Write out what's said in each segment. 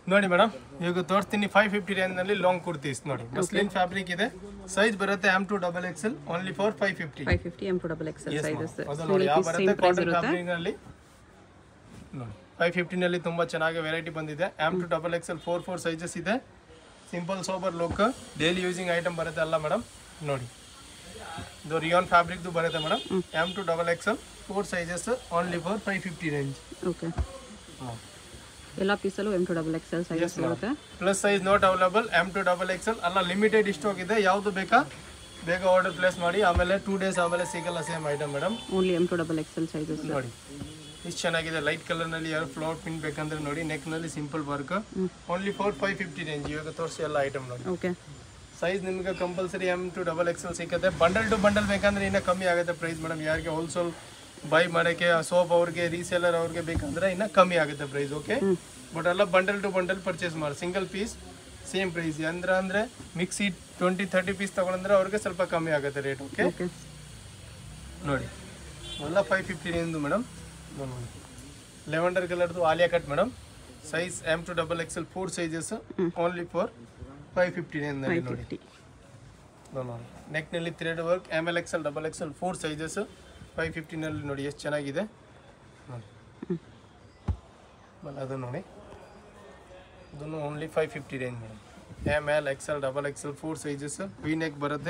ನೋಡಿ ಮೇಡಮ್ ಈಗ ತೋರಿಸ್ತೀನಿ ಫೈವ್ ಫಿಫ್ಟಿ ರೇಂಜ್ನಲ್ಲಿ ಲಾಂಗ್ ಕುರ್ತೀಸ್ ನೋಡಿ ಮಸ್ಲಿನ್ ಫ್ಯಾಬ್ರಿಕ್ ಇದೆ ಸೈಜ್ ಬರುತ್ತೆ M to double XL only for five fifty five fifty M to double XL sizes ಅದು ನೋಡಿ ಯಾವ ಬರುತ್ತೆ ಕಾಟನ್ ಫ್ಯಾಬ್ರಿಕ್ನಲ್ಲಿ ನೋಡಿ ಫೈವ್ ಫಿಫ್ಟಿನಲ್ಲಿ ತುಂಬ ಚೆನ್ನಾಗಿ ವೆರೈಟಿ ಬಂದಿದೆ M to double XL four four sizes ಇದೆ simple sober look daily using item ಬರುತ್ತೆ ಅಲ್ಲ ಮೇಡಮ್ ನೋಡಿ ಇದು ರಿಯಾನ್ ಫ್ಯಾಬ್ರಿಕ್ದು ಬರುತ್ತೆ madam M to double XL four sizes only for five fifty range okay ಎಲ್ಲ ಪೀಸಲ್ಲೂ M to double XL sizes ಇರುತ್ತೆ plus size not available M to double XL ಅಲ್ಲ ಲಿಮಿಟೆಡ್ ಸ್ಟಾಕ್ ಇದೆ ಯಾವುದು ಬೇಕಾ ಬೇಗ ಆರ್ಡರ್ ಪ್ಲೇಸ್ ಮಾಡಿ ಆಮೇಲೆ ಟೂ ಡೇಸ್ ಆಮೇಲೆ ಸಿಗಲ್ಲ same item madam only M to double XL sizes ನೋಡಿ ಇಷ್ಟು ಚೆನ್ನಾಗಿದೆ ಲೈಟ್ ಕಲರ್ನಲ್ಲಿ ಯಾರು ಫ್ಲವರ್ ಪಿನ್ ಬೇಕಂದ್ರೆ ನೋಡಿ ನೆಕ್ನಲ್ಲಿ simple work only for five fifty range ಇವಾಗ ತೋರಿಸಿ ಎಲ್ಲ ಐಟಮ್ ನೋಡಿ ಓಕೆ ಸೈಜ್ ನಿಮಗೆ compulsory M to double XL ಸಿಗುತ್ತೆ ಬಂಡಲ್ ಟು ಬಂಡಲ್ ಬೇಕಂದ್ರೆ ಇನ್ನೂ ಕಮ್ಮಿ ಆಗುತ್ತೆ ಪ್ರೈಸ್ ಮೇಡಮ್ ಯಾರಿಗೆ ಹೋಲ್ಸೇಲ್ ಬೈ ಮಾಡೋಕ್ಕೆ ಸೋಪ್ ಅವ್ರಿಗೆ ರೀಸೇಲರ್ ಅವ್ರಿಗೆ ಬೇಕಂದ್ರೆ ಇನ್ನೂ ಕಮ್ಮಿ ಆಗುತ್ತೆ ಪ್ರೈಸ್ ಓಕೆ ಬಟ್ ಎಲ್ಲ ಬಂಡಲ್ ಟು ಬಂಡಲ್ ಪರ್ಚೇಸ್ ಮಾಡಿ ಸಿಂಗಲ್ ಪೀಸ್ ಸೇಮ್ ಪ್ರೈಸ್ ಅಂದ್ರೆ ಅಂದರೆ ಮಿಕ್ಸಿ ಟ್ವೆಂಟಿ ಥರ್ಟಿ ಪೀಸ್ ತೊಗೊಂಡ್ರೆ ಅವ್ರಿಗೆ ಸ್ವಲ್ಪ ಕಮ್ಮಿ ಆಗುತ್ತೆ ರೇಟ್ ಓಕೆ ಓಕೆ ನೋಡಿ ಎಲ್ಲ ಫೈವ್ ಫಿಫ್ಟಿ ರೇಂಜ್ ಮೇಡಮ್ ನೋಡಿ ಲೆವೆಂಡರ್ ಕಲರ್ದು Alia cut madam size M to double XL four sizes only for five fifty ರೇಂಜ್ನಲ್ಲಿ ನೋಡಿ ಫಿಫ್ಟಿ ನೋಡಿ ನೆಕ್ನಲ್ಲಿ thread work M L XL double XL four sizes five ಫಿಫ್ಟಿನಲ್ಲಿ ನೋಡಿ ಎಷ್ಟು ಚೆನ್ನಾಗಿದೆ ನೋಡಿ ಆಮೇಲೆ ಅದು ನೋಡಿ ಇದನ್ನು only five fifty range madam M L XL double XL four sizes V neck ಬರುತ್ತೆ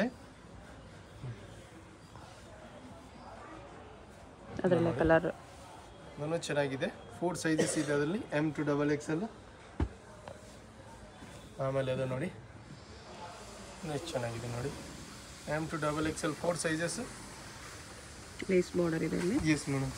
ಅದರಲ್ಲೇ ಕಲರ್ ಇದನ್ನು ಚೆನ್ನಾಗಿದೆ ಫೋರ್ ಸೈಜಸ್ ಇದೆ ಅದರಲ್ಲಿ ಎಮ್ ಟು ಡಬಲ್ ಎಕ್ಸೆಲ್ ಆಮೇಲೆ ಅದು ನೋಡಿ ಇನ್ನು ಎಷ್ಟು ಚೆನ್ನಾಗಿದೆ ನೋಡಿ M to double XL four sizes lace border ಇದೆ ಇಲ್ಲಿ ಎಸ್ ಮೇಡಮ್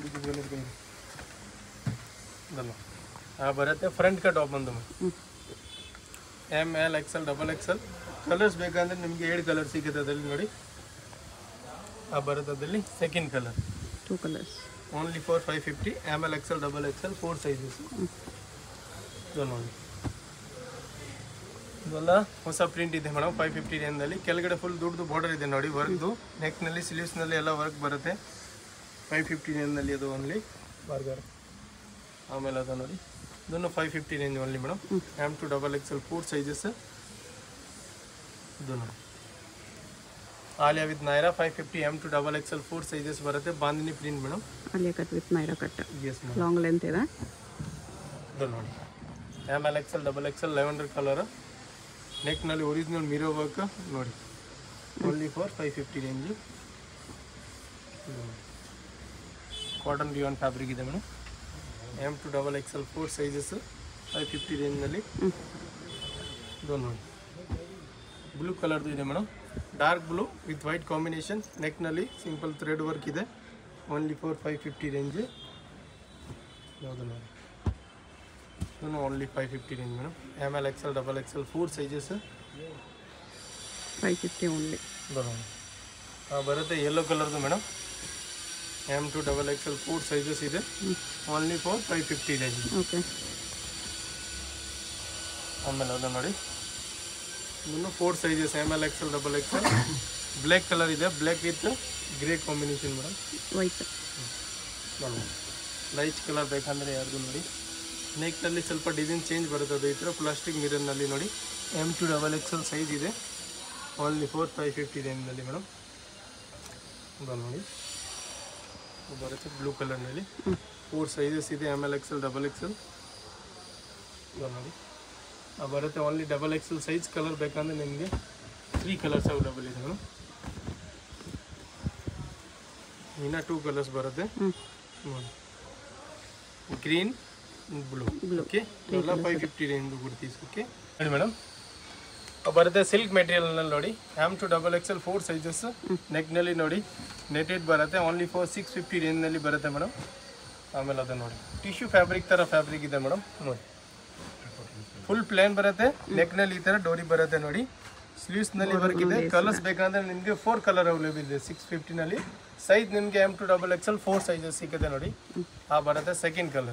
ಇದಲ್ಲ ಹಾಂ ಬರುತ್ತೆ ಫ್ರಂಟ್ ಕಟ್ ಆಫ್ ಬಂದು ಹ್ಮ್. M L XL double XL colours ಬೇಕಂದ್ರೆ ನಿಮಗೆ ಏಳು ಕಲರ್ ಸಿಗುತ್ತೆ ಅದರಲ್ಲಿ ನೋಡಿ ಆ ಬರುತ್ತೆ ಅದರಲ್ಲಿ second colour two colours only for five fifty M L XL double XL four sizes ಇದು ನೋಡಿ ಇದೆಲ್ಲ ಹೊಸ ಪ್ರಿಂಟ್ ಇದೆ ಮೇಡಮ್ ಫೈವ್ ಫಿಫ್ಟಿ ರೇಂಜಲ್ಲಿ ಕೆಳಗಡೆ ಫುಲ್ ದುಡ್ಡು ಬಾರ್ಡರ್ ಇದೆ ನೋಡಿ ವರ್ಕ್ದು ನೆಕ್ನಲ್ಲಿ ಸ್ಲೀವ್ಸ್ನಲ್ಲಿ ಎಲ್ಲ ವರ್ಕ್ ಬರುತ್ತೆ ಫೈವ್ ಫಿಫ್ಟಿ ರೇಂಜ್ನಲ್ಲಿ ಅದು ಓನ್ಲಿ ಬರ್ಗರ್ ಆಮೇಲೆ ಅದು ನೋಡಿ ಇದನ್ನು five fifty range only madam M to double XL four sizes ಇದು ನೋಡಿ Alia with Naira five fifty M to double XL four sizes ಬರುತ್ತೆ bandhani print madam Alia cut with Naira cut yes madam long length ಇದೆ ಇದು ನೋಡಿ M L XL double XL lavender colour ನೆಕ್ನಲ್ಲಿ original mirror work ನೋಡಿ only for five fifty range cotton rayon fabric ಇದೆ madam M to double XL four sizes five fifty ರೇಂಜ್ನಲ್ಲಿ ಇದು ನೋಡಿ blue ಕಲರ್ದು ಇದೆ madam dark blue with white combination ನೆಕ್ನಲ್ಲಿ simple thread work ಇದೆ only for five fifty range ಯಾವುದು ನೋಡಿ ಇದನ್ನು only five fifty range madam M L XL double XL four sizes five fifty only ಬರೋಣ ಬರುತ್ತೆ ಯೆಲ್ಲೋ ಕಲರ್ದು madam M to double XL four sizes ಇದೆ only for five fifty range okay ಆಮೇಲೆ ಅದು ನೋಡಿ ಇನ್ನು four sizes M L XL double XL black colour ಇದೆ black with grey combination madam white ನೋಡಿ ಲೈಟ್ ಕಲರ್ ಬೇಕಂದರೆ ಯಾರ್ದು ನೋಡಿ ನೆಕ್ನಲ್ಲಿ ಸ್ವಲ್ಪ ಡಿಸೈನ್ ಚೇಂಜ್ ಬರುತ್ತೆ ಅದು ಈ ಥರ ಪ್ಲಾಸ್ಟಿಕ್ ಮಿರರ್ನಲ್ಲಿ ನೋಡಿ M to double XL size ಇದೆ ಓನ್ಲಿ ಫೋರ್ ಫೈವ್ ಫಿಫ್ಟಿ ರೇಂಜ್ನಲ್ಲಿ ಮೇಡಮ್ ಇದು ನೋಡಿ ಇದು ಬರುತ್ತೆ ಬ್ಲೂ ಕಲರ್ನಲ್ಲಿ ಫೋರ್ ಸೈಜಸ್ ಇದೆ M L XL double XL ಇದು ನೋಡಿ ಆ ಬರುತ್ತೆ only double XL size colour ಬೇಕಂದ್ರೆ ನಿಮಗೆ ತ್ರೀ ಕಲರ್ಸ್ ಅವೈಲಬಲ್ ಇದೆ ಮೇಡಮ್ ಇನ್ನು ಟೂ ಕಲರ್ಸ್ ಬರುತ್ತೆ ಹ್ಞೂ ಗ್ರೀನ್ ಬ್ಲೂ Blue. ಓಕೆ ಎಲ್ಲ five fifty range kurtis okay ನೋಡಿ ಮೇಡಮ್ ಬರುತ್ತೆ ಸಿಲ್ಕ್ ಮೆಟೀರಿಯಲ್ನಲ್ಲಿ ನೋಡಿ M to double XL four sizes ನೆಕ್ನಲ್ಲಿ ನೋಡಿ ನೆಟೆಡ್ ಬರುತ್ತೆ ಓನ್ಲಿ ಫೋರ್ ಸಿಕ್ಸ್ ಫಿಫ್ಟಿ ರೇಂಜ್ನಲ್ಲಿ ಬರುತ್ತೆ ಮೇಡಮ್ ಆಮೇಲೆ ಅದು ನೋಡಿ ಟಿಶ್ಯೂ ಫ್ಯಾಬ್ರಿಕ್ ಥರ ಫ್ಯಾಬ್ರಿಕ್ ಇದೆ ಮೇಡಮ್ ನೋಡಿ ಫುಲ್ ಪ್ಲೇನ್ ಬರುತ್ತೆ ನೆಕ್ನಲ್ಲಿ ಈ ಥರ ಡೋರಿ ಬರುತ್ತೆ ನೋಡಿ ಸ್ಲೀವ್ಸ್ನಲ್ಲಿ ವರ್ಕ್ ಇದೆ ಕಲರ್ಸ್ ಬೇಕಂದ್ರೆ ನಿಮಗೆ ಫೋರ್ ಕಲರ್ ಅವೈಲೇಬಲ್ ಇದೆ ಸಿಕ್ಸ್ ಫಿಫ್ಟಿನಲ್ಲಿ ಸೈಜ್ ನಿಮಗೆ M to double XL four sizes ಸಿಗುತ್ತೆ ನೋಡಿ ಆ ಬರುತ್ತೆ ಸೆಕೆಂಡ್ ಕಲರ್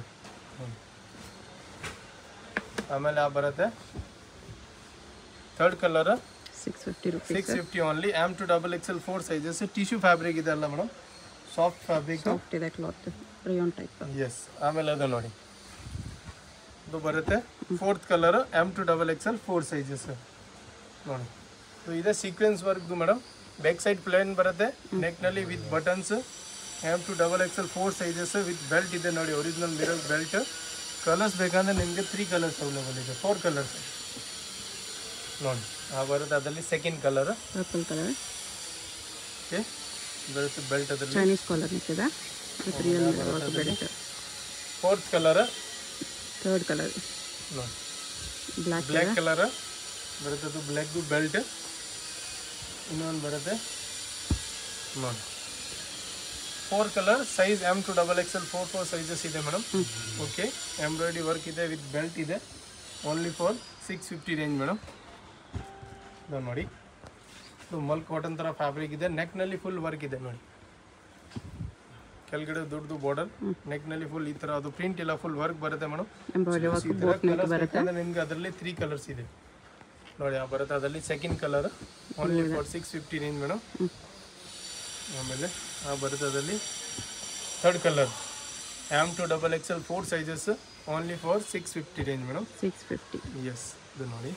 ಆಮೇಲೆ ಆ ಬರುತ್ತೆ third colour six fifty rupees six fifty only M to double XL four sizes tissue fabric ಇದೆ ಅಲ್ಲ ಮೇಡಮ್ ಸಾಫ್ಟ್ ಫ್ಯಾಬ್ರಿಕ್ ಸಾಫ್ಟ್ ಇದೆ ಕ್ಲಾತ್ ರಿಯೋನ್ ಟೈಪ್ ಎಸ್ ಆಮೇಲೆ ಅದು ನೋಡಿ ಇದು ಬರುತ್ತೆ fourth colour M to double XL four sizes ನೋಡಿ so ಇದೆ ಸೀಕ್ವೆನ್ಸ್ ವರ್ಕ್ದು ಮೇಡಮ್ ಬ್ಯಾಕ್ ಸೈಡ್ ಪ್ಲೇನ್ ಬರುತ್ತೆ ನೆಕ್ನಲ್ಲಿ with buttons M to double XL four sizes with belt ಇದೆ ನೋಡಿ ಒರಿಜಿನಲ್ ಮಿರೋ ಬೆಲ್ಟ್ ಕಲರ್ಸ್ ಬೇಕಂದ್ರೆ ನಿಮಗೆ ತ್ರೀ ಕಲರ್ಸ್ ಅವೈಲೇಬಲ್ ಇದೆ ಫೋರ್ ಕಲರ್ಸ್ ನೋಡಿ ಆ ಬರುತ್ತೆ ಅದರಲ್ಲಿ second colour purple colour okay ಬರುತ್ತೆ ಬೆಲ್ಟ್ ಅದರಲ್ಲಿ ಚೈನೀಸ್ ಕಾಲರ್ ನಿಂತಿದೆ with real work belt fourth colour third colour ನೋಡಿ ಬ್ಲ್ಯಾಕ್ ಬ್ಲ್ಯಾಕ್ ಕಲರ್ ಬರುತ್ತೆ ಅದು ಬ್ಲ್ಯಾಕ್ದು ಬೆಲ್ಟ್ ಇನ್ನೊಂದು ಬರುತ್ತೆ ನೋಡಿ four colour size M to double X L four four sizes ಇದೆ ಮೇಡಮ್ ಓಕೆ ಎಂಬ್ರಾಯ್ಡ್ರಿ ವರ್ಕ್ ಇದೆ ವಿತ್ ಬೆಲ್ಟ್ ಇದೆ only for six fifty range madam ಇದು ನೋಡಿ ಇದು ಮಲ್ ಕಾಟನ್ ಥರ ಫ್ಯಾಬ್ರಿಕ್ ಇದೆ ನೆಕ್ನಲ್ಲಿ ಫುಲ್ ವರ್ಕ್ ಇದೆ ನೋಡಿ ಕೆಳಗಡೆ ದೊಡ್ಡದು ಬಾರ್ಡರ್ ನೆಕ್ನಲ್ಲಿ ಫುಲ್ ಈ ಥರ ಅದು ಪ್ರಿಂಟ್ ಇಲ್ಲ ಫುಲ್ ವರ್ಕ್ ಬರುತ್ತೆ madam embroidery work boat neck ಬರುತ್ತೆ ನಿಮ್ಗೆ ಅದರಲ್ಲಿ ತ್ರೀ ಕಲರ್ಸ್ ಇದೆ ನೋಡಿ ಆ ಬರುತ್ತೆ ಅದರಲ್ಲಿ second colour only for six fifty range madam ಆಮೇಲೆ ಆ ಬರುತ್ತೆ ಅದರಲ್ಲಿ third colour M to double XL four sizes only for six fifty range madam six fifty yes ಇದು ನೋಡಿ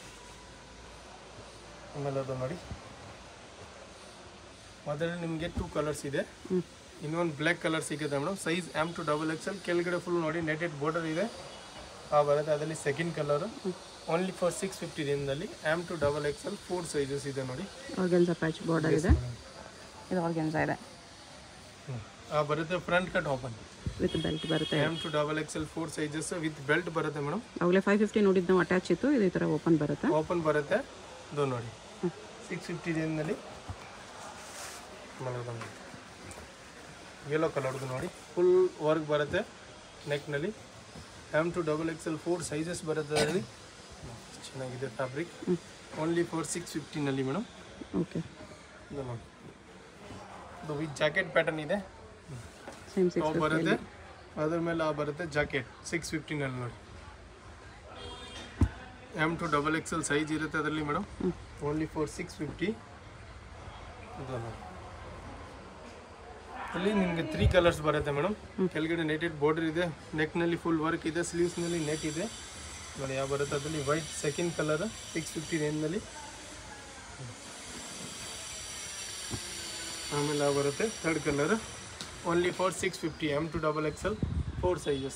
ಆಮೇಲೆ ಅದು ನೋಡಿ ಅದರಲ್ಲಿ ನಿಮಗೆ ಟೂ ಕಲರ್ಸ್ ಇದೆ ಹ್ಞೂ ಇನ್ನೊಂದು ಬ್ಲ್ಯಾಕ್ ಕಲರ್ ಸಿಗುತ್ತೆ madam size M to double XL ಕೆಳಗಡೆ ಫುಲ್ ನೋಡಿ ನೆಟೆಡ್ ಬಾರ್ಡರ್ ಇದೆ ಆ ಬರುತ್ತೆ ಅದರಲ್ಲಿ second colour only for six fifty ರೇಂಜಲ್ಲಿ M to double XL four sizes ಇದೆ ನೋಡಿ ಆರ್ಗೆನ್ಸಾ ಪ್ಯಾಚ್ ಬಾರ್ಡರ್ ಇದೆ ಇದು ಆರ್ಗೆನ್ಸಾ ಇದೆ ಹ್ಮ್. ಆ ಬರುತ್ತೆ front cut open with belt ಬರುತ್ತೆ M to double XL four sizes with belt ಬರುತ್ತೆ ಮೇಡಮ್ ಅವಾಗಲೇ ಫೈವ್ ಫಿಫ್ಟಿ ನೋಡಿದ್ದು ನಾವು ಅಟ್ಯಾಚ್ ಇತ್ತು ಇದು ಈ ಥರ ಓಪನ್ ಬರುತ್ತೆ ಓಪನ್ ಬರುತ್ತೆ ಇದು ನೋಡಿ ಸಿಕ್ಸ್ ಫಿಫ್ಟಿ ರೇಂಜ್ನಲ್ಲಿ ಯೆಲ್ಲೋ ಕಲರ್ದು ನೋಡಿ ಫುಲ್ ವರ್ಕ್ ಬರುತ್ತೆ ನೆಕ್ನಲ್ಲಿ M to double XL four sizes ಬರುತ್ತೆ ಅದರಲ್ಲಿ ಚೆನ್ನಾಗಿದೆ ಫ್ಯಾಬ್ರಿಕ್ ಓನ್ಲಿ ಫೋರ್ ಸಿಕ್ಸ್ ಫಿಫ್ಟಿನಲ್ಲಿ ಮೇಡಮ್ ಓಕೆ ಇದು ನೋಡಿ ಇದು ವಿತ್ ಜಾಕೆಟ್ ಪ್ಯಾಟರ್ನ್ ಇದೆ ಸೇಮ್ ಸಿಕ್ಸ್ ಟಾಪ್ ಬರುತ್ತೆ ಅದ್ರ ಮೇಲೆ ಆ ಬರುತ್ತೆ ಜಾಕೆಟ್ ಸಿಕ್ಸ್ ಫಿಫ್ಟಿನಲ್ಲಿ ನೋಡಿ M to double XL size ಇರುತ್ತೆ ಅದರಲ್ಲಿ madam only for six fifty ಇದು ನೋಡಿ ಅಲ್ಲಿ ನಿಮಗೆ ತ್ರೀ ಕಲರ್ಸ್ ಬರುತ್ತೆ ಮೇಡಮ್ ಕೆಳಗಡೆ ನೆಟೆಡ್ ಬಾರ್ಡರ್ ಇದೆ ನೆಕ್ನಲ್ಲಿ ಫುಲ್ ವರ್ಕ್ ಇದೆ ಸ್ಲೀವ್ಸ್ನಲ್ಲಿ ನೆಟ್ ಇದೆ ನೋಡಿ ಯಾವ ಬರುತ್ತೆ ಅದರಲ್ಲಿ white second colour six fifty ರೇಂಜ್ನಲ್ಲಿ ಆಮೇಲೆ ಆ ಬರುತ್ತೆ third colour only for six fifty M to double XL four sizes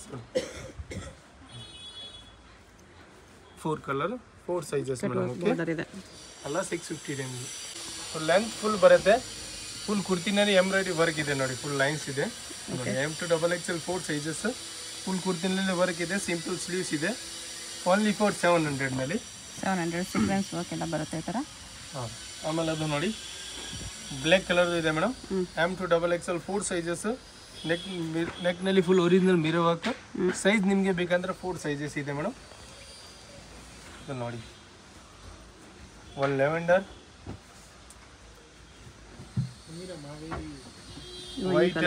four colour four sizes madam okay border ಇದೆ ಅಲ್ಲ six fifty range length full ಬರುತ್ತೆ ಫುಲ್ ಕುರ್ತಿನಲ್ಲಿ ಎಂಬ್ರಾಯ್ಡ್ರಿ ವರ್ಕ್ ಇದೆ ನೋಡಿ ಫುಲ್ ಲೈನ್ಸ್ ಇದೆ ನೋಡಿ M to double XL four sizes full ಕುರ್ತಿನಲ್ಲಿ work ಇದೆ ಸಿಂಪಲ್ ಸ್ಲೀವ್ಸ್ ಇದೆ ಓನ್ಲಿ ಫಾರ್ ಸೆವೆನ್ ಹಂಡ್ರೆಡ್ನಲ್ಲಿ ಸೆವೆನ್ ಹಂಡ್ರೆಡ್ ಸೀಕ್ವೆನ್ಸ್ ವರ್ಕ್ ಎಲ್ಲ ಬರುತ್ತೆ ಈ ಥರ ಹಾಂ ಆಮೇಲೆ ಅದು ನೋಡಿ ಬ್ಲ್ಯಾಕ್ ಕಲರ್ ಇದೆ madam hmm. M to double XL four sizes neck ನೆಕ್ನಲ್ಲಿ full original mirror work size ನಿಮಗೆ ಬೇಕಂದ್ರೆ ಫೋರ್ ಸೈಜಸ್ ಇದೆ ಮೇಡಮ್ ಇದು ನೋಡಿ ಒನ್ ಲೆವೆಂಡರ್ ವೈಟ್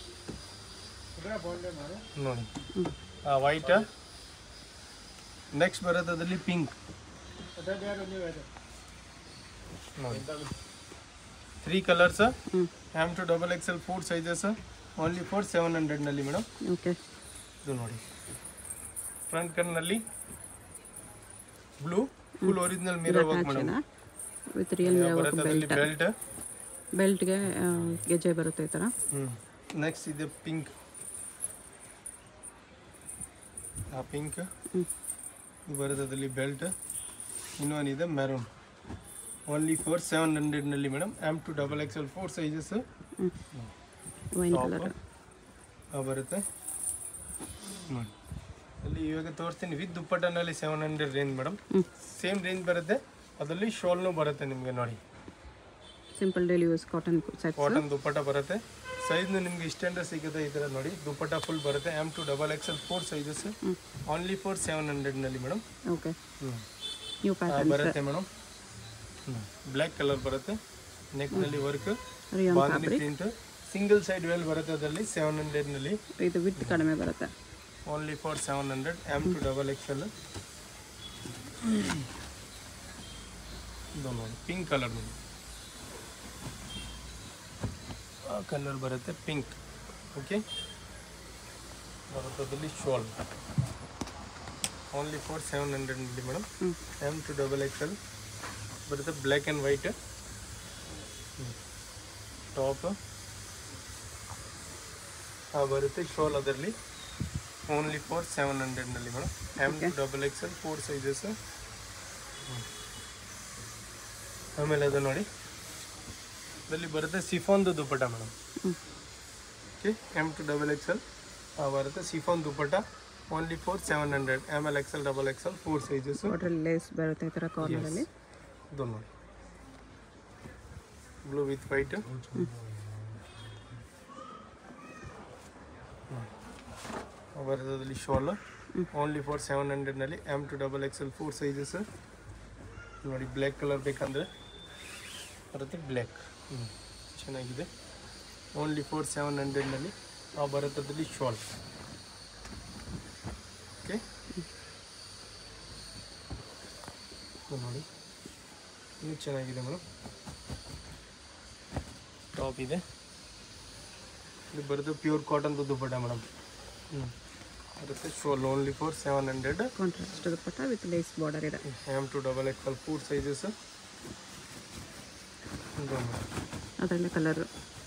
ನೋಡಿ ವೈಟ್ ನೆಕ್ಸ್ಟ್ ಬರೋದು ಅದರಲ್ಲಿ ಪಿಂಕ್ ನೋಡಿ ತ್ರೀ ಕಲರ್ಸ್ ಹ್ಞೂ M to double XL four sizes only four seven ಹಂಡ್ರೆಡ್ನಲ್ಲಿ ಮೇಡಮ್ ಓಕೆ ಇದು ನೋಡಿ ಫ್ರಂಟ್ ಕರ್ನಲ್ಲಿ blue full original mirror work madam with real ಬರುತ್ತೆ ಅದರಲ್ಲಿ ಬೆಲ್ಟ್ ಬೆಲ್ಟ್ಗೆ ಗೆಜ್ಜೆ ಬರುತ್ತೆ ಈ ಥರ ಹ್ಞೂ ನೆಕ್ಸ್ಟ್ ಇದೆ ಪಿಂಕ್ ಆ ಪಿಂಕ್ ಹ್ಞೂ ಇದು ಬರುತ್ತೆ ಅದರಲ್ಲಿ ಬೆಲ್ಟ್ ಇನ್ನೊಂದಿದೆ ಮೆರೂನ್ ಓನ್ಲಿ ಫೋರ್ ಸೆವೆನ್ ಹಂಡ್ರೆಡ್ನಲ್ಲಿ madam M to double XL four sizes ಹ್ಞೂ ವೈನ್ ಕಲರ್ ಬರುತ್ತೆ ನೋಡಿ ಅಲ್ಲಿ ಇವಾಗ ತೋರಿಸ್ತೀನಿ ವಿತ್ ದುಪ್ಪಟ್ಟನಲ್ಲಿ ಸೆವೆನ್ ಹಂಡ್ರೆಡ್ ರೇಂಜ್ ಮೇಡಮ್ ಹ್ಞೂ ಸೇಮ್ ರೇಂಜ್ ಬರುತ್ತೆ ಅದರಲ್ಲಿ ಶಾಲ್ನು ಬರುತ್ತೆ ನಿಮಗೆ ನೋಡಿ simple daily use cotton sets cotton dupatta ಬರುತ್ತೆ ಸೈಜ್ನು ನಿಮ್ಗೆ ಇಷ್ಟೆಂಡ ಸಿಗುತ್ತೆ ಈ ಥರ ನೋಡಿ ದುಪ್ಪಟ್ಟ ಫುಲ್ ಬರುತ್ತೆ M to double XL four sizes only four seven ಹಂಡ್ರೆಡ್ನಲ್ಲಿ ಮೇಡಮ್ ಓಕೆ ಹ್ಞೂ ನ್ಯೂ ಪ್ಯಾಟರ್ನ್ ಬರುತ್ತೆ ಮೇಡಮ್ ಬ್ಲ್ಯಾಕ್ ಕಲರ್ ಬರುತ್ತೆ ನೆಕ್ನಲ್ಲಿ work rayon bandhani print single side well ಬರುತ್ತೆ ಅದರಲ್ಲಿ ಸೆವೆನ್ ಹಂಡ್ರೆಡ್ನಲ್ಲಿ ಇದು ವಿತ್ ಕಡಿಮೆ ಬರುತ್ತೆ only for seven hundred M to double XL ಇದು ನೋಡಿ ಪಿಂಕ್ ಕಲರ್ ನೋಡಿ ಆ ಕಲರ್ ಬರುತ್ತೆ ಪಿಂಕ್ ಓಕೆ ಬರುತ್ತದಲ್ಲಿ shawl only four seven hundred ನಲ್ಲಿ ಮೇಡಮ್ ಹ್ಞೂ ಎಮ್ ಟು ಡಬಲ್ ಎಕ್ಸೆಲ್ ಬರುತ್ತೆ ಬ್ಲ್ಯಾಕ್ ಆ್ಯಂಡ್ ವೈಟ್ ಟಾಪ್ ಬರುತ್ತೆ ಶೋಲ್ ಅದರಲ್ಲಿ ಓನ್ಲಿ ಫೋರ್ ಸೆವೆನ್ ಹಂಡ್ರೆಡ್ನಲ್ಲಿ madam M to double XL four sizes ಆಮೇಲೆ ಅದು ನೋಡಿ ಅದರಲ್ಲಿ ಬರುತ್ತೆ ಸಿಫಾನ್ದು ದುಪ್ಪಟ ಮೇಡಮ್ ಹ್ಞೂ okay M to double XL ಬರುತ್ತೆ chiffon dupatta only four seven hundred M L XL double XL four sizes ಬಾರ್ಡ್ರಲ್ಲಿ ಲೇಸ್ ಬರುತ್ತೆ ಈ ಥರ ಕಾರ್ನರಲ್ಲಿ ಇದು ನೋಡಿ ಬ್ಲೂ ವಿತ್ ವೈಟ್ ಬರ್ತದಲ್ಲಿ ಶಾಲ್ ಓನ್ಲಿ ಫಾರ್ ಸೆವೆನ್ ಹಂಡ್ರೆಡ್ನಲ್ಲಿ M to double XL four sizes ನೋಡಿ ಬ್ಲ್ಯಾಕ್ ಕಲರ್ ಬೇಕಂದರೆ ಬರುತ್ತೆ ಬ್ಲ್ಯಾಕ್ ಚೆನ್ನಾಗಿದೆ ಓನ್ಲಿ ಫೋರ್ ಸೆವೆನ್ ಹಂಡ್ರೆಡ್ನಲ್ಲಿ ಆ ಬರುತ್ತದಲ್ಲಿ ಶಾಲ್ ಓಕೆ ನೋಡಿ ಇನ್ನೂ ಚೆನ್ನಾಗಿದೆ ಮೇಡಮ್ ಟಾಪ್ ಇದೆ ಇದು ಬರೋದು ಪ್ಯೂರ್ ಕಾಟನ್ ದುಪ್ಪಟ್ಟ ಮೇಡಮ್ ಹ್ಞೂ ಬರುತ್ತೆ shawl only for seven hundred contrast dupatta with lace border ಇದೆ M to double XL four sizes ಅದರಲ್ಲೇ colour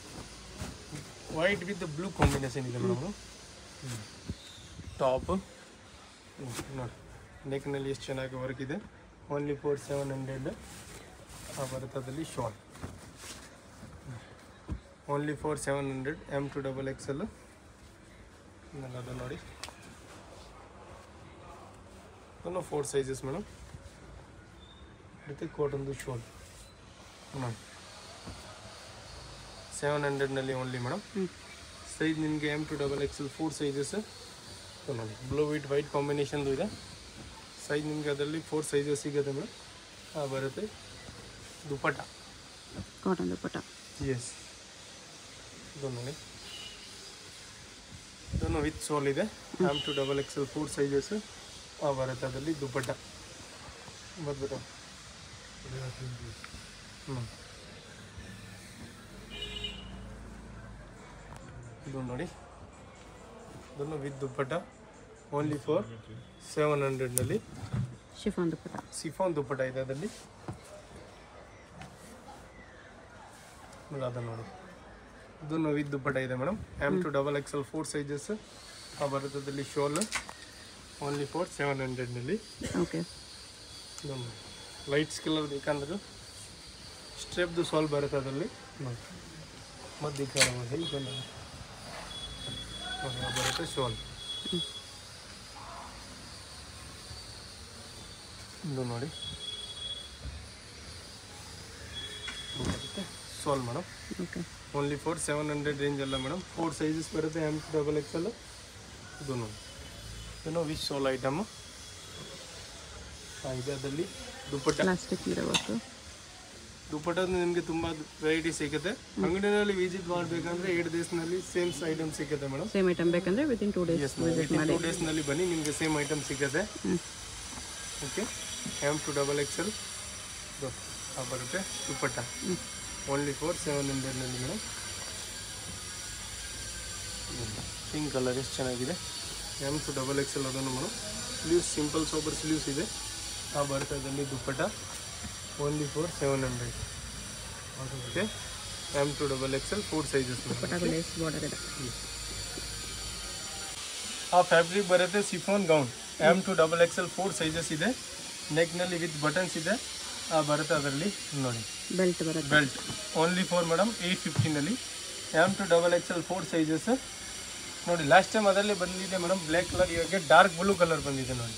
white with blue combination ಇದೆ ಮೇಡಮ್ ಟಾಪ್ ನೋಡಿ ನೆಕ್ನಲ್ಲಿ ಎಷ್ಟು ಚೆನ್ನಾಗಿ ವರ್ಕ್ ಇದೆ ಓನ್ಲಿ ಫೋರ್ ಸೆವೆನ್ ಹಂಡ್ರೆಡ್ ಆ ಬರುತ್ತದಲ್ಲಿ shawl only four seven hundred M to double XL ಅದು ನೋಡಿ ಅದನ್ನು ಫೋರ್ ಸೈಜಸ್ ಮೇಡಮ್ ಮತ್ತು ಕಾಟನ್ದು ಶಾಲ್ ನೋಡಿ ಸೆವೆನ್ ಹಂಡ್ರೆಡ್ನಲ್ಲಿ ಓನ್ಲಿ ಮೇಡಮ್ ಹ್ಞೂ ಸೈಜ್ ನಿಮಗೆ M to double XL four sizes ನೋಡಿ ಬ್ಲೂ ವಿತ್ ವೈಟ್ ಕಾಂಬಿನೇಷನ್ದು ಇದೆ ಸೈಜ್ ನಿಮಗೆ ಅದರಲ್ಲಿ ಫೋರ್ ಸೈಜಸ್ ಸಿಗುತ್ತೆ ಮೇಡಮ್ ಬರುತ್ತೆ ದುಪ್ಪಟ ಕಾಟನ್ ದುಪ್ಪಟ್ಟ ಎಸ್ ಇದು ನೋಡಿ ಇದನ್ನು ವಿತ್ ಸೋಲ್ ಇದೆ M to double XL four sizes ಬರುತ್ತೆ ಅದರಲ್ಲಿ ದುಪ್ಪಟ ಬರ್ಬಿಟ್ಟು ಹ್ಞೂ ಇದು ನೋಡಿ ಇದನ್ನು with dupatta only for seven ಹಂಡ್ರೆಡ್ನಲ್ಲಿ ಶಿಫಾನ್ ದುಪ್ಪಟ್ಟ ಸಿಫಾನ್ ದುಪ್ಪಟ ಇದೆ ಅದರಲ್ಲಿ ನೋಡಿ ಅದನ್ನು ನೋಡಿ ಇದನ್ನು ವಿತ್ ದುಪ್ಪಟ ಇದೆ madam M to double XL four sizes ಆ ಬರುತ್ತದಲ್ಲಿ ಶೋಲ್ ಓನ್ಲಿ ಫೋರ್ ಸೆವೆನ್ ಹಂಡ್ರೆಡ್ನಲ್ಲಿ ಓಕೆ ಲೈಟ್ಸ್ ಕಲರ್ ಬೇಕಂದ್ರೆ ಸ್ಟ್ರೆಪ್ದು ಸಾಲ್ ಬರುತ್ತೆ ಅದರಲ್ಲಿ ನೋಡಿ ಮದ್ದು ಈ ಕಲರ್ ಇದೆ ಇದನ್ನು ನೋಡಿ, ಅದು ಬರುತ್ತೆ ಶಾಲ್ ಇದು ನೋಡಿ ಇದು ಬರುತ್ತೆ shawl madam okay only four seven hundred range ಅಲ್ಲ ಮೇಡಮ್ ಫೋರ್ ಸೈಜಸ್ ಬರುತ್ತೆ ಎಮ್ ಡಬಲ್ ಎಕ್ಸೆಲ್ ಇದು ನೋಡಿ ಇದನ್ನು ವಿಶ್ ಸೋಲ್ ಐಟಮ್ ಇದೆ ಅದರಲ್ಲಿ ದುಪ್ಪಟ್ಟ ಪ್ಲಾಸ್ಟಿಕ್ ಇದೆ ವರ್ಕು ದುಪ್ಪಟ್ಟದ ನಿಮಗೆ ತುಂಬ ವೆರೈಟಿ ಸಿಗುತ್ತೆ ಅಂಗಡಿನಲ್ಲಿ ವಿಸಿಟ್ ಮಾಡಬೇಕಂದ್ರೆ ಏಳು ದಿವಸನಲ್ಲಿ ಸೇಮ್ ಐಟಮ್ ಸಿಗುತ್ತೆ ಮೇಡಮ್ ಸೇಮ್ ಐಟಮ್ ಬೇಕಂದ್ರೆ within two days yes within two ಡೇಸ್ನಲ್ಲಿ ಬನ್ನಿ ನಿಮಗೆ ಸೇಮ್ ಐಟಮ್ ಸಿಗುತ್ತೆ ಹ್ಞೂ okay M to double XL ಬರುತ್ತೆ ದುಪ್ಪಟ್ಟ ಹ್ಞೂ ಓನ್ಲಿ ಫೋರ್ ಸೆವೆನ್ ಹಂಡ್ರೆಡ್ನಲ್ಲಿ ಮೇಡಮ್ ಪಿಂಕ್ ಕಲರ್ ಎಷ್ಟು ಚೆನ್ನಾಗಿದೆ ಎಮ್ ಟು ಡಬಲ್ ಎಕ್ಸೆಲ್ ಅದನ್ನು madam sleeves simple sober sleeves ಇದೆ ಆ ಬರ್ತದಲ್ಲಿ dupatta only four seven hundred okay M to double XL four sizes ದುಪ್ಪಟ್ಟಾಗೂ ಲೇಸ್ ಬಾರ್ಡರ್ ಇದೆ ಆ ಫ್ಯಾಬ್ರಿಕ್ ಬರುತ್ತೆ chiffon gown M to double XL four sizes ಇದೆ ನೆಕ್ನಲ್ಲಿ ವಿತ್ ಬಟನ್ಸ್ ಇದೆ ಆ ಬರುತ್ತೆ ಅದರಲ್ಲಿ ನೋಡಿ ಬೆಲ್ಟ್ ಬರುತ್ತೆ belt only four madam eight ಫಿಫ್ಟಿನಲ್ಲಿ M to double XL four sizes ನೋಡಿ ಲಾಸ್ಟ್ ಟೈಮ್ ಅದರಲ್ಲಿ ಬಂದಿದೆ ಮೇಡಮ್ ಬ್ಲ್ಯಾಕ್ ಕಲರ್ ಇವಾಗ ಡಾರ್ಕ್ ಬ್ಲೂ ಕಲರ್ ಬಂದಿದೆ ನೋಡಿ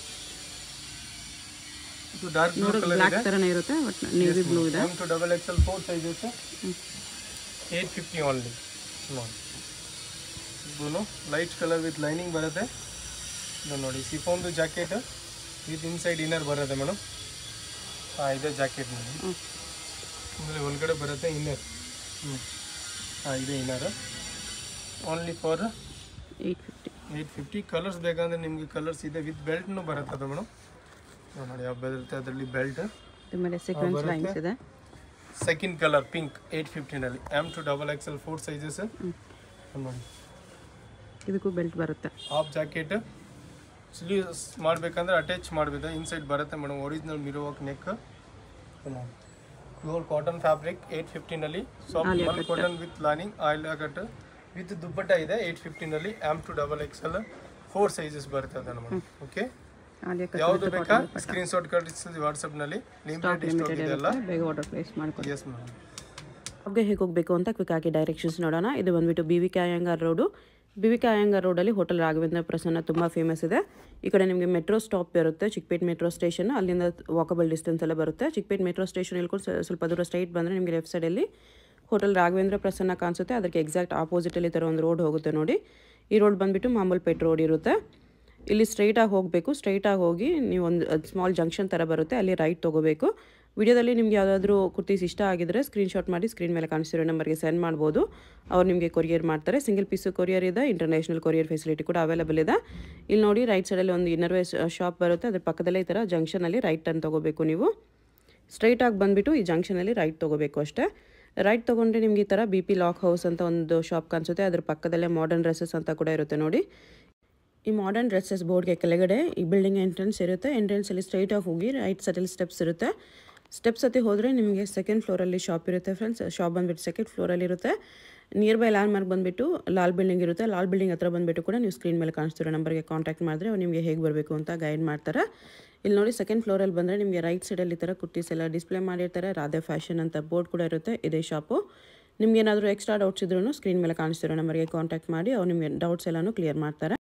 ಇದು ಡಾರ್ಕ್ ಬ್ಲೂ ನೋಡೋಕೆ ಕಲರ್ ಬ್ಲ್ಯಾಕ್ ಇದೆ ಥರನೇ ಇರುತ್ತೆ ಬಟ್ ನೇವಿ ಬ್ಲೂ ಇದೆ M to double XL four sizes ಹ್ಞೂ ಏಯ್ಟ್ ಫಿಫ್ಟಿ ಓನ್ಲಿ ನೋಡಿ blue light colour with lining ಬರುತ್ತೆ ಇದು ನೋಡಿ ಸಿಫೋನ್ದು ಜಾಕೆಟ್ ವಿತ್ ಇನ್ಸೈಡ್ ಇನ್ನರ್ ಬರುತ್ತೆ ಮೇಡಮ್ ಹಾಂ ಇದೆ ಜಾಕೆಟ್ ನೋಡಿ ಹ್ಞೂ ಆಮೇಲೆ ಒಳಗಡೆ ಬರುತ್ತೆ ಇನ್ನರ್ ಹ್ಞೂ ಹಾಂ ಇದೆ inner only for eight fifty eight fifty colours ಬೇಕಂದ್ರೆ ನಿಮಗೆ ಕಲರ್ಸ್ ಇದೆ ವಿತ್ ಬೆಲ್ಟ್ನು ಬರುತ್ತೆ ಅದು ಮೇಡಮ್ ನೋಡಿ ಯಾವ ಬರುತ್ತೆ ಅದರಲ್ಲಿ ಬೆಲ್ಟ್ ಮೇಲೆ ಸೀಕ್ವೆನ್ಸ್ ಬರುತ್ತೆ. ಲೈನ್ಸ್ ಇದೆ ಸೆಕೆಂಡ್ ಕಲರ್ ಪಿಂಕ್ ಏಯ್ಟ್ ಫಿಫ್ಟಿನಲ್ಲಿ M to double XL four sizes ಹ್ಞೂ ನೋಡಿ ಇದಕ್ಕೂ ಬೆಲ್ಟ್ ಬರುತ್ತೆ ಹಾಫ್ ಜಾಕೆಟ್ ಸ್ಲೀವ್ಸ್ ಮಾಡಬೇಕಂದ್ರೆ ಅಟ್ಯಾಚ್ ಮಾಡಬೇಕು ಇನ್ಸೈಡ್ ಬರುತ್ತೆ madam original mirror work neck pure cotton fabric eight ಫಿಫ್ಟಿನಲ್ಲಿ ಸಾಫ್ಟ್ ಕಾಟನ್ ವಿತ್ ಲೈನಿಂಗ್ ಆಯಿಲ್ ಕಟ್ ವಿತ್ ದುಪ್ಪಟ್ಟ ಇದೆ ಏಯ್ಟ್ ಫಿಫ್ಟಿನಲ್ಲಿ M to double XL four sizes ಬರ್ತದೆ ಮೇಡಮ್ ಓಕೆ ಆಲಿಯಾ ಕಟ್ ಯಾವುದು ಬೇಕಾ ಸ್ಕ್ರೀನ್ ಶಾಟ್ ಕಳಿಸ್ತೀವಿ ವಾಟ್ಸಪ್ನಲ್ಲಿ ಲಿಮಿಟೆಡ್ ಸ್ಟಾಕ್ ಇದೆ ಅಲ್ಲ ಬೇಗ ಆರ್ಡರ್ ಪ್ಲೇಸ್ ಮಾಡ್ಕೊಳ್ಳಿ ಎಸ್ ಮೇಡಮ್ ಶಾಪ್ಗೆ ಹೇಗೆ ಹೋಗಬೇಕು ಅಂತ ಕ್ವಿಕ್ ಆಗಿ ಡೈರೆಕ್ಷನ್ಸ್ ನೋಡೋಣ ಇದು ಬಂದ್ಬಿಟ್ಟು B V K Iyengar road B V K Iyengar ರೋಡಲ್ಲಿ ಹೋಟೆಲ್ ರಾಘವೇಂದ್ರ ಪ್ರಸನ್ನ ತುಂಬ ಫೇಮಸ್ ಇದೆ ಈ ಕಡೆ ನಿಮಗೆ ಮೆಟ್ರೋ ಸ್ಟಾಪ್ ಇರುತ್ತೆ ಚಿಕ್ಕಪೇಟ್ ಮೆಟ್ರೋ ಸ್ಟೇಷನ್ ಅಲ್ಲಿಂದ ವಾಕಬಲ್ ಡಿಸ್ಟೆನ್ಸ್ ಎಲ್ಲ ಬರುತ್ತೆ ಚಿಕ್ಕಪೇಟ್ ಮೆಟ್ರೋ ಸ್ಟೇಷನ್ ಇಳ್ಕೊಂಡು ಸ್ವ- ಸ್ವಲ್ಪ ದೂರ ಸ್ಟ್ರೈಟ್ ಬಂದರೆ ನಿಮಗೆ ಲೆಫ್ಟ್ ಸೈಡಲ್ಲಿ ಹೋಟೆಲ್ ರಾಘವೇಂದ್ರ ಪ್ರಸನ್ನ ಕಾಣಿಸುತ್ತೆ ಅದಕ್ಕೆ ಎಕ್ಸಾಕ್ಟ್ ಆಪೋಸಿಟಲ್ಲಿ ಈ ಥರ ಒಂದು ರೋಡ್ ಹೋಗುತ್ತೆ ನೋಡಿ ಈ ರೋಡ್ ಬಂದುಬಿಟ್ಟು ಮಾಮೂಲ್ಪೇಟ್ ರೋಡ್ ಇರುತ್ತೆ ಇಲ್ಲಿ ಸ್ಟ್ರೈಟಾಗಿ ಹೋಗಬೇಕು ಸ್ಟ್ರೈಟಾಗಿ ಹೋಗಿ ನೀವು ಒಂದು ಸ್ಮಾಲ್ ಜಂಕ್ಷನ್ ಥರ ಬರುತ್ತೆ ಅಲ್ಲಿ ರೈಟ್ ತೊಗೋಬೇಕು ವಿಡಿಯೋದಲ್ಲಿ ನಿಮ್ಗೆ ಯಾವುದಾದ್ರೂ ಕುರ್ತೀಸ್ ಇಷ್ಟ ಆಗಿದ್ರೆ ಸ್ಕ್ರೀನ್ಶಾಟ್ ಮಾಡಿ ಸ್ಕ್ರೀನ್ ಮೇಲೆ ಕಾಣಿಸ್ತಿರೋ ನಂಬರ್ಗೆ ಸೆಂಡ್ ಮಾಡ್ಬೋದು ಅವ್ರು ನಿಮಗೆ ಕೊರಿಯರ್ ಮಾಡ್ತಾರೆ ಸಿಂಗಲ್ ಪೀಸು ಕೊರಿಯರ್ ಇದೆ ಇಂಟರ್ನ್ಯಾಷನಲ್ ಕೊರಿಯರ್ ಫೆಸಿಲಿಟಿ ಕೂಡ ಅವೈಲೇಬಲ್ ಇದೆ ಇಲ್ಲಿ ನೋಡಿ ರೈಟ್ ಸೈಡಲ್ಲಿ ಒಂದು ಇನ್ನರ್ ವೇಸ್ ಶಾಪ್ ಬರುತ್ತೆ ಅದ್ರ ಪಕ್ಕದಲ್ಲೇ ಈ ಥರ ಜಂಕ್ಷನಲ್ಲಿ ರೈಟ್ ಟರ್ನ್ ತೊಗೋಬೇಕು ನೀವು ಸ್ಟ್ರೈಟಾಗಿ ಬಂದುಬಿಟ್ಟು ಈ ಜಂಕ್ಷನಲ್ಲಿ ರೈಟ್ ತೊಗೋಬೇಕು ಅಷ್ಟೇ ರೈಟ್ ತೊಗೊಂಡ್ರೆ ನಿಮ್ಗೆ ಈ ಥರ ಬಿ ಪಿ ಲಾಕ್ ಹೌಸ್ ಅಂತ ಒಂದು ಶಾಪ್ ಕಾಣಿಸುತ್ತೆ ಅದ್ರ ಪಕ್ಕದಲ್ಲೇ ಮಾಡರ್ನ್ ಡ್ರೆಸ್ಸಸ್ ಅಂತ ಕೂಡ ಇರುತ್ತೆ ನೋಡಿ ಈ ಮಾಡರ್ನ್ ಡ್ರೆಸ್ಸಸ್ ಬೋರ್ಡ್ಗೆ ಕೆಳಗಡೆ ಈ ಬಿಲ್ಡಿಂಗ್ ಎಂಟ್ರೆನ್ಸ್ ಇರುತ್ತೆ ಎಂಟ್ರೆನ್ಸಲ್ಲಿ ಸ್ಟ್ರೈಟಾಗಿ ಹೋಗಿ ರೈಟ್ ಸೈಡಲ್ಲಿ ಸ್ಟೆಪ್ಸ್ ಇರುತ್ತೆ ಸ್ಟೆಪ್ಸ್ ಹತ್ತಿ ಹೋದರೆ ನಿಮಗೆ ಸೆಕೆಂಡ್ ಫ್ಲೋರಲ್ಲಿ ಶಾಪ್ ಇರುತ್ತೆ ಫ್ರೆಂಡ್ಸ್ ಶಾಪ್ ಬಂದುಬಿಟ್ಟು ಸೆಕೆಂಡ್ ಫ್ಲೋರಲ್ಲಿ ಇರುತ್ತೆ ನಿಯರ್ ಬೈ ಲ್ಯಾಂಡ್ ಮಾರ್ಕ್ ಬಂದುಬಿಟ್ಟು ಲಾಲ್ ಬಿಲ್ಡಿಂಗ್ ಇರುತ್ತೆ ಲಾಲ್ ಬಿಲ್ಡಿಂಗ್ ಹತ್ರ ಬಂದುಬಿಟ್ಟು ಕೂಡ ನೀವು ಸ್ಕ್ರೀನ್ ಮೇಲೆ ಕಾಣಿಸ್ತಿರೋ ನಂಬರ್ಗೆ ಕಾಂಟ್ಯಾಕ್ಟ್ ಮಾಡಿದ್ರೆ ಅವ್ರು ನಿಮಗೆ ಹೇಗೆ ಬರಬೇಕು ಅಂತ ಗೈಡ್ ಮಾಡ್ತಾರೆ ಇಲ್ಲಿ ನೋಡಿ ಸೆಕೆಂಡ್ ಫ್ಲೋರಲ್ಲಿ ಬಂದರೆ ನಿಮಗೆ ರೈಟ್ ಸೈಡಲ್ಲಿ ಈ ಥರ ಕುರ್ತೀಸ್ ಎಲ್ಲ ಡಿಸ್ಪ್ಲೇ ಮಾಡಿರ್ತಾರೆ ರಾಧೆ ಫ್ಯಾಷನ್ ಅಂತ ಬೋರ್ಡ್ ಕೂಡ ಇರುತ್ತೆ ಇದೇ ಶಾಪು ನಿಮ್ಗೆ ಏನಾದರೂ ಎಕ್ಸ್ಟ್ರಾ ಡೌಟ್ಸ್ ಇದ್ರೂ ಸ್ಕ್ರೀನ್ ಮೇಲೆ ಕಾಣಿಸ್ತಿರೋ ನಂಬರ್ಗೆ ಕಾಂಟ್ಯಾಕ್ಟ್ ಮಾಡಿ ಅವ್ರು ನಿಮಗೆ ಡೌಟ್ಸ್ ಎಲ್ಲನೂ ಕ್ಲಿಯರ್ ಮಾಡ್ತಾರೆ